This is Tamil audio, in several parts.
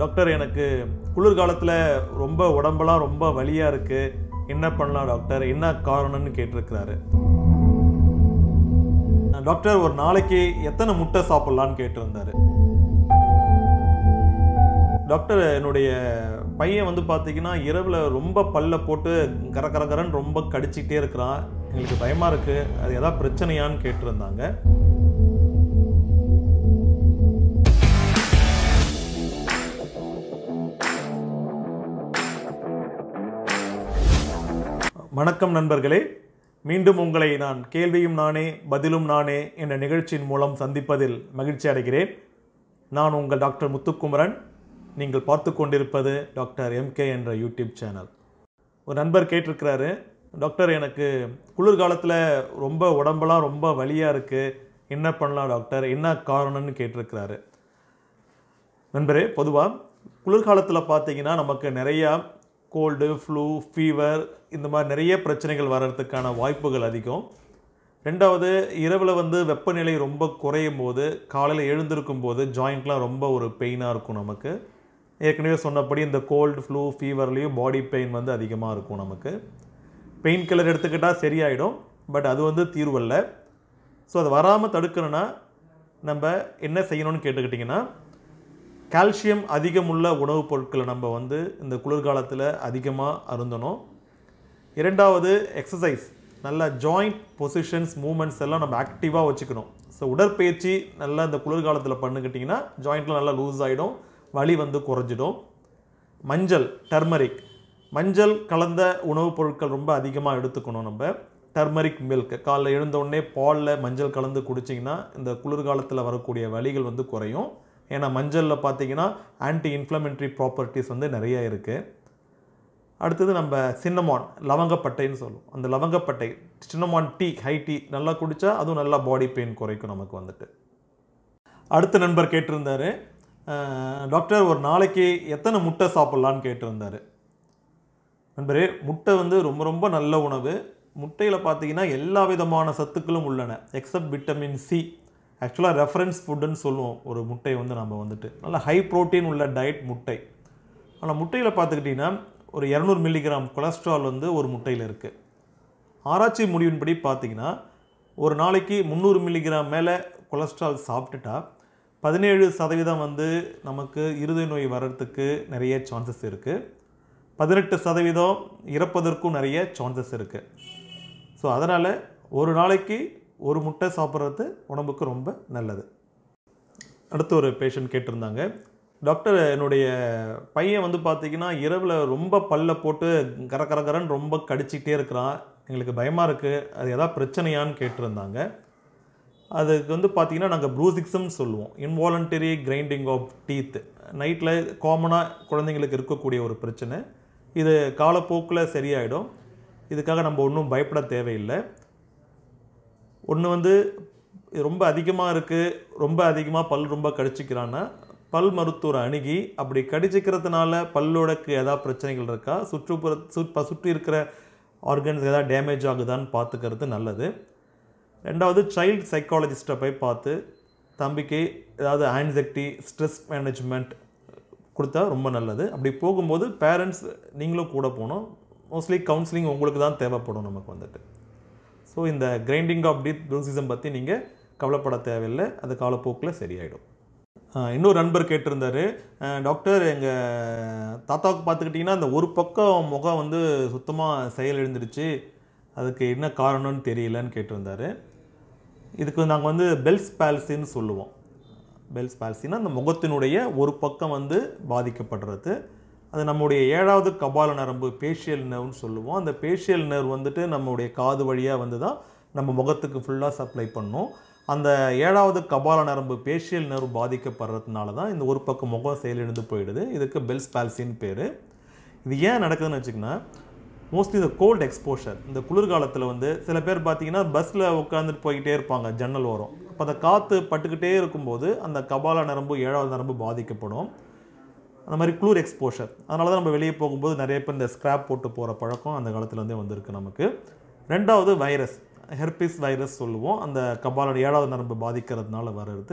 டாக்டர் எனக்கு குளிர்காலத்தில் ரொம்ப உடம்பெல்லாம் ரொம்ப வலியாக இருக்குது என்ன பண்ணலாம் டாக்டர் என்ன காரணம்னு கேட்டிருக்கிறாரு டாக்டர் ஒரு நாளைக்கு எத்தனை முட்டை சாப்பிட்லான்னு கேட்டிருந்தாரு டாக்டர் என்னுடைய பையன் வந்து பார்த்தீங்கன்னா இரவில் ரொம்ப பல்ல போட்டு கர கர கரன்னு ரொம்ப கடிச்சிக்கிட்டே இருக்கிறான் எங்களுக்கு பயமாக இருக்குது அது எதாவது பிரச்சனையான்னு கேட்டிருந்தாங்க வணக்கம் நண்பர்களே மீண்டும் உங்களை நான் கேள்வியும் நானே பதிலும் நானே என்ற நிகழ்ச்சியின் மூலம் சந்திப்பதில் மகிழ்ச்சி அடைகிறேன் நான் உங்கள் டாக்டர் முத்துக்குமரன் நீங்கள் பார்த்து கொண்டிருப்பது டாக்டர் எம்கே என்ற யூடியூப் சேனல் ஒரு நண்பர் கேட்டிருக்கிறாரு டாக்டர் எனக்கு குளிர்காலத்தில் ரொம்ப உடம்பெல்லாம் ரொம்ப வலியாக இருக்குது என்ன பண்ணலாம் டாக்டர் என்ன காரணம்னு கேட்டிருக்கிறாரு நண்பரே பொதுவாக குளிர்காலத்தில் பார்த்தீங்கன்னா நமக்கு நிறையா கோல்டு ஃப்ளூ ஃபீவர் இந்த மாதிரி நிறைய பிரச்சனைகள் வர்றதுக்கான வாய்ப்புகள் அதிகம் ரெண்டாவது இரவில் வந்து வெப்பநிலை ரொம்ப குறையும் போது காலையில் எழுந்திருக்கும் போது ஜாயிண்ட்லாம் ரொம்ப ஒரு பெயினாக இருக்கும் நமக்கு ஏற்கனவே சொன்னபடி இந்த கோல்டு ஃப்ளூ ஃபீவர்லேயும் பாடி பெயின் வந்து அதிகமாக இருக்கும் நமக்கு பெயின் கில்லர் எடுத்துக்கிட்டால் சரியாயிடும் பட் அது வந்து தீர்வல்ல ஸோ அது வராமல் தடுக்கணும்னா நம்ம என்ன செய்யணும்னு கேட்டுக்கிட்டிங்கன்னா கால்சியம் அதிகமுள்ள உணவுப் பொருட்களை நம்ம வந்து இந்த குளிர்காலத்தில் அதிகமாக அருந்தணும் இரண்டாவது எக்ஸசைஸ் நல்ல ஜாயிண்ட் பொசிஷன்ஸ் மூமெண்ட்ஸ் எல்லாம் நம்ம ஆக்டிவாக வச்சுக்கணும் ஸோ உடற்பயிற்சி நல்லா இந்த குளிர்காலத்தில் பண்ணிக்கிட்டிங்கன்னா ஜாயிண்ட்டில் நல்லா லூஸ் ஆகிடும் வலி வந்து குறைஞ்சிடும் மஞ்சள் டர்மரிக் மஞ்சள் கலந்த உணவுப் பொருட்கள் ரொம்ப அதிகமாக எடுத்துக்கணும் நம்ம டர்மரிக் மில்க் காலைல எழுந்த உடனே பாலில் மஞ்சள் கலந்து குடிச்சிங்கன்னா இந்த குளிர்காலத்தில் வரக்கூடிய வலிகள் வந்து குறையும் ஏன்னா மஞ்சளில் பார்த்தீங்கன்னா ஆன்டி இன்ஃப்ளமெண்ட்ரி ப்ராப்பர்ட்டிஸ் வந்து நிறைய இருக்குது அடுத்தது நம்ம சின்னமான் லவங்கப்பட்டைன்னு சொல்லுவோம் அந்த லவங்கப்பட்டை சின்னமான் டீ ஹை டீ நல்லா குடித்தா அதுவும் நல்லா பாடி பெயின் குறைக்கும் நமக்கு வந்துட்டு அடுத்த நண்பர் கேட்டிருந்தாரு அஹ், டாக்டர் ஒரு நாளைக்கு எத்தனை முட்டை சாப்பிட்லான்னு கேட்டிருந்தாரு நண்பரே முட்டை வந்து ரொம்ப ரொம்ப நல்ல உணவு முட்டையில் பார்த்தீங்கன்னா எல்லா விதமான சத்துக்களும் உள்ளன எக்ஸப்ட் விட்டமின் சி ஆக்சுவலாக ரெஃபரன்ஸ் ஃபுட்டுன்னு சொல்லுவோம் ஒரு முட்டை வந்து நம்ம வந்துட்டு நல்ல ஹை புரோட்டீன் உள்ள டயட் முட்டை ஆனால் முட்டையில் பார்த்துக்கிட்டிங்கன்னா ஒரு இரநூறு மில்லிகிராம் கொலஸ்ட்ரால் வந்து ஒரு முட்டையில் இருக்குது ஆராய்ச்சி முடிவின்படி பார்த்தீங்கன்னா ஒரு நாளைக்கு முந்நூறு மில்லிகிராம் மேலே கொலஸ்ட்ரால் சாப்பிட்டுட்டா பதினேழு சதவீதம் வந்து நமக்கு இருதய நோய் வர்றதுக்கு நிறைய சான்சஸ் இருக்குது பதினெட்டு சதவீதம் இறப்பதற்கும் நிறைய சான்சஸ் இருக்குது ஸோ அதனால் ஒரு நாளைக்கு ஒரு முட்டை சாப்பிட்றது உடம்புக்கு ரொம்ப நல்லது அடுத்து ஒரு பேஷண்ட் கேட்டிருந்தாங்க டாக்டர் என்னுடைய பையன் வந்து பார்த்தீங்கன்னா இரவில் ரொம்ப பல்ல போட்டு கர கர கரன்னு ரொம்ப கடிச்சிக்கிட்டே இருக்கிறான் எங்களுக்கு பயமாக இருக்குது அது எதாவது பிரச்சனையான்னு கேட்டிருந்தாங்க அதுக்கு வந்து பார்த்தீங்கன்னா நாங்கள் ப்ரூசிக்ஸ்ன்னு சொல்லுவோம் இன்வாலண்டரி கிரைண்டிங் ஆஃப் டீத் நைட்டில் காமனாக குழந்தைங்களுக்கு இருக்கக்கூடிய ஒரு பிரச்சனை இது காலப்போக்கில் சரியாயிடும் இதுக்காக நம்ம ஒன்றும் பயப்பட தேவையில்லை ஒன்று வந்து இது ரொம்ப அதிகமாக இருக்குது ரொம்ப அதிகமாக பல் ரொம்ப கடிச்சிக்கிறான்னா பல் மருத்துவரை அணுகி அப்படி கடிச்சிக்கிறதுனால பல்லோடக்கு ஏதாவது பிரச்சனைகள் இருக்கா சுற்றுப்புற சுற்று சுற்றி இருக்கிற ஆர்கன்ஸ் ஏதாவது டேமேஜ் ஆகுதான்னு பார்த்துக்கிறது நல்லது ரெண்டாவது சைல்டு சைக்காலஜிஸ்ட்டை போய் பார்த்து தம்பிக்கு ஏதாவது ஆன்சைட்டி ஸ்ட்ரெஸ் மேனேஜ்மெண்ட் கொடுத்தா ரொம்ப நல்லது அப்படி போகும்போது பேரண்ட்ஸ் நீங்களும் கூட போகணும் மோஸ்ட்லி கவுன்சிலிங் உங்களுக்கு தான் தேவைப்படும் நமக்கு வந்துட்டு ஸோ இந்த கிரைண்டிங் ஆஃப் டீத் ப்ரூசிசம் பற்றி நீங்கள் கவலைப்பட தேவையில்லை அது காலப்போக்கில் சரியாயிடும் ஆஹ் இன்னொரு நண்பர் கேட்டிருந்தாரு அஹ் டாக்டர் எங்கள் தாத்தாவுக்கு பார்த்துக்கிட்டிங்கன்னா அந்த ஒரு பக்கம் முகம் வந்து சுத்தமாக செயல் எழுந்துருச்சு அதுக்கு என்ன காரணம்னு தெரியலன்னு கேட்டிருந்தாரு இதுக்கு நாங்கள் வந்து பெல்ஸ் பால்சின்னு சொல்லுவோம் பெல்ஸ் பால்சின்னா அந்த முகத்தினுடைய ஒரு பக்கம் வந்து பாதிக்கப்படுறது அது நம்முடைய ஏழாவது கபால நரம்பு பேஷியல் நர்வ்னு சொல்லுவோம் அந்த பேஷியல் நர்வ் வந்துட்டு நம்முடைய காது வழியாக வந்து தான் நம்ம முகத்துக்கு ஃபுல்லாக சப்ளை பண்ணும் அந்த ஏழாவது கபால நரம்பு பேஷியல் நர்வ் பாதிக்கப்படுறதுனால தான் இந்த ஒரு பக்கம் முகம் செயலிழந்து போயிடுது இதுக்கு பெல்ஸ் பால்சின்னு பேர் இது ஏன் நடக்குதுன்னு வச்சுக்கோங்கன்னா மோஸ்ட்லி இந்த கோல்டு எக்ஸ்போஷர் இந்த குளிர்காலத்தில் வந்து சில பேர் பார்த்தீங்கன்னா பஸ்ஸில் உட்காந்துட்டு போய்கிட்டே இருப்பாங்க ஜன்னல் ஓரம் அப்போ அந்த காற்று பட்டுக்கிட்டே இருக்கும்போது அந்த கபால நரம்பு ஏழாவது நரம்பு பாதிக்கப்படும் அந்த மாதிரி குளிர் எக்ஸ்போஷர் அதனால தான் நம்ம வெளியே போகும்போது நிறைய பேர் இந்த ஸ்க்ராப் போட்டு போகிற பழக்கம் அந்த காலத்துலேருந்தே வந்திருக்கு நமக்கு ரெண்டாவது வைரஸ் ஹெர்பிஸ் வைரஸ் சொல்லுவோம் அந்த கபாலோட ஏழாவது நரம்பு பாதிக்கிறதுனால வர்றது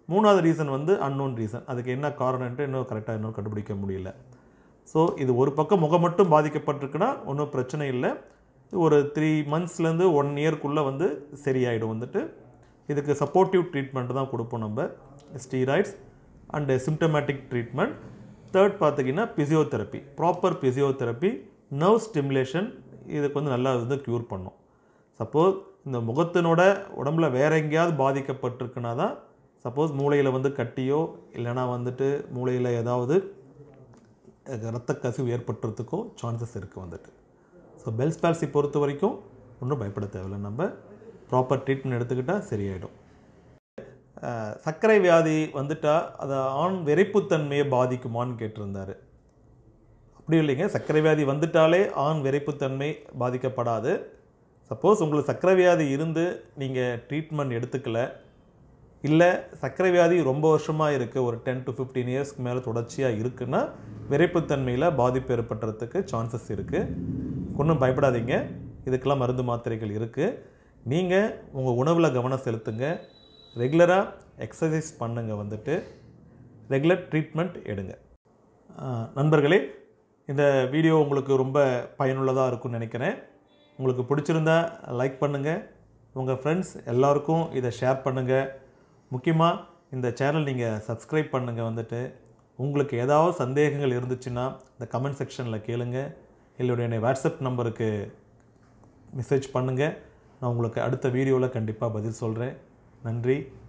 மூணாவது ரீசன் வந்து அன்னோன் ரீசன் அதுக்கு என்ன காரணம்ன்ட்டு இன்னும் கரெக்டாக இன்னும் கண்டுபிடிக்க முடியல ஸோ இது ஒரு பக்கம் முகம் மட்டும் பாதிக்கப்பட்டிருக்குன்னா ஒன்றும் பிரச்சனை இல்லை ஒரு த்ரீ மந்த்ஸ்லேருந்து ஒன் இயர்க்குள்ளே வந்து சரியாயிடும் வந்துட்டு இதுக்கு சப்போர்ட்டிவ் ட்ரீட்மெண்ட் தான் கொடுப்போம் நம்ம steroids and symptomatic treatment third பார்த்தீங்கன்னா physiotherapy proper physiotherapy nerve stimulation இதுக்கு வந்து நல்லா வந்து க்யூர் பண்ணும் சப்போஸ் இந்த முகத்தினோட உடம்புல வேற எங்கேயாவது பாதிக்கப்பட்டிருக்குன்னா தான் சப்போஸ் மூளையில் வந்து கட்டியோ இல்லைனா வந்துட்டு மூளையில் ஏதாவது ரத்த கசிவு ஏற்பட்டுறதுக்கோ சான்சஸ் இருக்குது வந்துட்டு ஸோ பெல்ஸ் பால்சி பொறுத்த வரைக்கும் ஒன்றும் பயப்பட தேவையில்லை நம்ம ப்ராப்பர் ட்ரீட்மெண்ட் எடுத்துக்கிட்டால் சரியாயிடும் அஹ், சர்க்கரை வியாதி வந்துட்டா அதை ஆண் விரைப்புத்தன்மையை பாதிக்குமான்னு கேட்டிருந்தாரு அப்படி இல்லைங்க சர்க்கரை வியாதி வந்துட்டாலே ஆண் விரைப்புத்தன்மை பாதிக்கப்படாது சப்போஸ் உங்களுக்கு சர்க்கரை வியாதி இருந்து நீங்கள் ட்ரீட்மெண்ட் எடுத்துக்கல இல்லை சர்க்கரை வியாதி ரொம்ப வருஷமாக இருக்குது ஒரு டென் டு ஃபிஃப்டீன் இயர்ஸ்க்கு மேலே தொடர்ச்சியாக இருக்குன்னா விரைப்புத்தன்மையில் பாதிப்பு ஏற்படுறதுக்கு சான்சஸ் இருக்குது ஒன்றும் பயப்படாதீங்க இதுக்கெல்லாம் மருந்து மாத்திரைகள் இருக்குது நீங்கள் உங்கள் உணவில் கவனம் செலுத்துங்க ரெகுலராக எக்ஸசைஸ் பண்ணுங்க வந்துட்டு ரெகுலர் ட்ரீட்மெண்ட் எடுங்க ஆஹ் நண்பர்களே இந்த வீடியோ உங்களுக்கு ரொம்ப பயனுள்ளதாக இருக்கும்னு நினைக்கிறேன் உங்களுக்கு பிடிச்சிருந்தா லைக் பண்ணுங்கள் உங்கள் ஃப்ரெண்ட்ஸ் எல்லாருக்கும் இதை ஷேர் பண்ணுங்கள் முக்கியமாக இந்த சேனல் நீங்கள் சப்ஸ்கிரைப் பண்ணுங்கள் வந்துட்டு உங்களுக்கு ஏதாவது சந்தேகங்கள் இருந்துச்சுன்னா இந்த கமெண்ட் செக்ஷனில் கேளுங்க இல்லையோட என்னை வாட்ஸ்அப் நம்பருக்கு மெசேஜ் பண்ணுங்கள் நான் உங்களுக்கு அடுத்த வீடியோவில் கண்டிப்பாக பதில் சொல்கிறேன் நன்றி